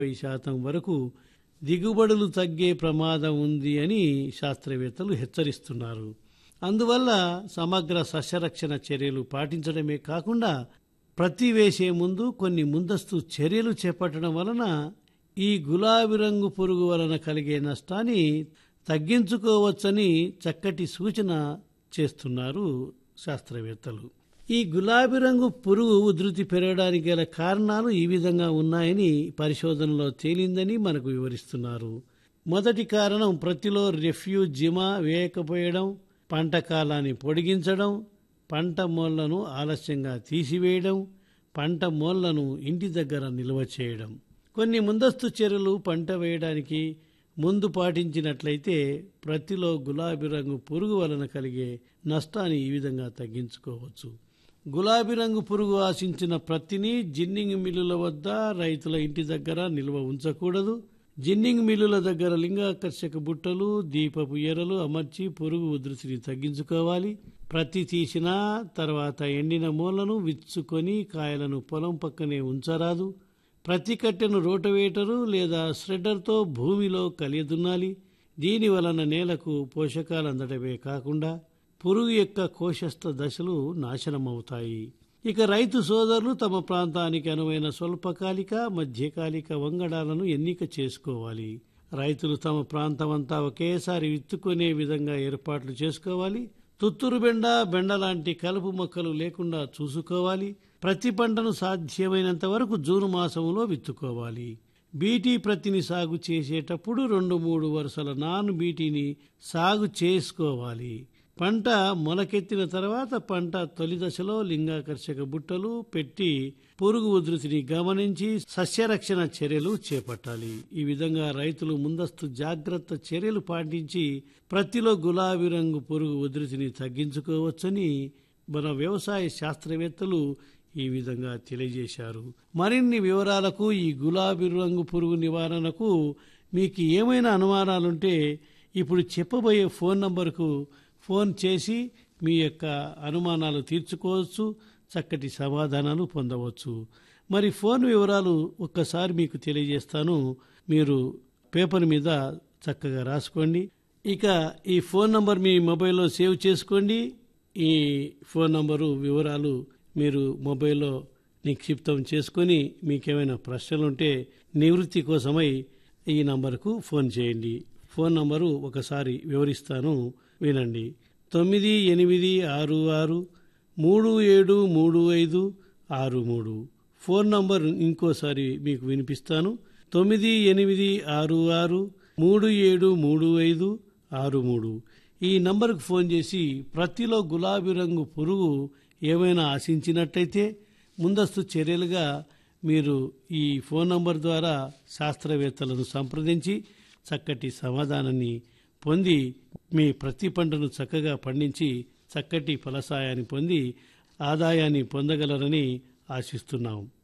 యాభై శాతం వరకు దిగుబడులు తగ్గే ప్రమాదం ఉంది అని శాస్త్రవేత్తలు హెచ్చరిస్తున్నారు అందువల్ల సమగ్ర సస్యరక్షణ చర్యలు పాటించడమే కాకుండా ప్రతి వేసే ముందు కొన్ని ముందస్తు చర్యలు చేపట్టడం వలన ఈ గులాబీ రంగు పురుగు వలన కలిగే నష్టాన్ని తగ్గించుకోవచ్చని చక్కటి సూచన చేస్తున్నారు శాస్త్రవేత్తలు ఈ గులాబీ రంగు పురుగు ఉధృతి పెరగడానికి గల కారణాలు ఈ విధంగా ఉన్నాయని పరిశోధనలో తేలిందని మనకు వివరిస్తున్నారు మొదటి కారణం ప్రతిలో రెఫ్యూజ్ జిమా వేయకపోయడం పంట కాలాన్ని పొడిగించడం పంట మోళ్లను ఆలస్యంగా తీసివేయడం పంట మోళ్లను ఇంటి దగ్గర నిల్వ చేయడం కొన్ని ముందస్తు చర్యలు పంట వేయడానికి ముందు పాటించినట్లయితే ప్రతిలో గులాబీ రంగు పురుగు వలన కలిగే నష్టాన్ని ఈ విధంగా తగ్గించుకోవచ్చు గులాబీ రంగు పురుగు ఆశించిన ప్రతిని జిన్నింగ్ మిల్లుల వద్ద రైతుల ఇంటి దగ్గర నిల్వ ఉంచకూడదు జిన్నింగ్ మిల్లుల దగ్గర లింగాకర్షక బుట్టలు దీపపు ఎరలు అమర్చి పురుగు ఉధృతిని తగ్గించుకోవాలి ప్రతి తీసిన తర్వాత ఎండిన మూలను విచ్చుకొని కాయలను పొలం పక్కనే ఉంచరాదు ప్రతి కట్టెను రోటవేటరు లేదా శ్రెడ్డర్తో భూమిలో కలియదున్నాలి దీని వలన నేలకు పోషకాలు అందడమే కాకుండా పురుగు యొక్క కోశస్థ దశలు నాశనమవుతాయి ఇక రైతు సోదరులు తమ ప్రాంతానికి అనువైన స్వల్పకాలిక మధ్యకాలిక వంగడాలను ఎన్నిక చేసుకోవాలి రైతులు తమ ప్రాంతమంతా ఒకేసారి విత్తుకునే విధంగా ఏర్పాట్లు చేసుకోవాలి తుత్తురు బెండ బెండ లాంటి కలుపు మొక్కలు లేకుండా చూసుకోవాలి ప్రతి పంటను సాధ్యమైనంత వరకు జూన్ మాసంలో విత్తుకోవాలి బీటీ ప్రతిని సాగు చేసేటప్పుడు రెండు మూడు వరుసల నాన్ బీటీని సాగు చేసుకోవాలి పంట మొలకెత్తిన తర్వాత పంట తొలి దశలో లింగాకర్షక బుట్టలు పెట్టి పురుగు ఉధృతిని గమనించి సస్యరక్షణ చర్యలు చేపట్టాలి ఈ విధంగా రైతులు ముందస్తు జాగ్రత్త చర్యలు పాటించి ప్రతిలో గులాబీ రంగు పురుగు ఉధృతిని తగ్గించుకోవచ్చని మన వ్యవసాయ శాస్త్రవేత్తలు ఈ విధంగా తెలియజేశారు మరిన్ని వివరాలకు ఈ గులాబీ రంగు పురుగు నివారణకు మీకు ఏమైనా అనుమానాలుంటే ఇప్పుడు చెప్పబోయే ఫోన్ నంబర్కు ఫోన్ చేసి మీ యొక్క అనుమానాలు తీర్చుకోవచ్చు చక్కటి సమాధానాలు పొందవచ్చు మరి ఫోన్ వివరాలు ఒక్కసారి మీకు తెలియజేస్తాను మీరు పేపర్ మీద చక్కగా రాసుకోండి ఇక ఈ ఫోన్ నంబర్ మీ మొబైల్లో సేవ్ చేసుకోండి ఈ ఫోన్ నంబరు వివరాలు మీరు మొబైల్లో నిక్షిప్తం చేసుకొని మీకేమైనా ప్రశ్నలుంటే నివృత్తి కోసమై ఈ నంబర్కు ఫోన్ చేయండి ఫోన్ నంబరు ఒకసారి వివరిస్తాను వినండి తొమ్మిది ఎనిమిది ఆరు ఆరు మూడు ఏడు మూడు ఐదు ఆరు మూడు ఫోన్ నంబర్ ఇంకోసారి మీకు వినిపిస్తాను తొమ్మిది ఎనిమిది ఆరు ఆరు మూడు ఏడు మూడు ఐదు ఆరు మూడు ఈ నంబర్కు ఫోన్ చేసి ప్రతిలో గులాబీ రంగు పురుగు ఏమైనా ఆశించినట్టయితే ముందస్తు చర్యలుగా మీరు ఈ ఫోన్ నంబర్ ద్వారా శాస్త్రవేత్తలను సంప్రదించి చక్కటి సమాధానాన్ని పొంది మీ ప్రతి పంటను చక్కగా పండించి చక్కటి ఫలసాయాన్ని పొంది ఆదాయాన్ని పొందగలరని ఆశిస్తున్నాం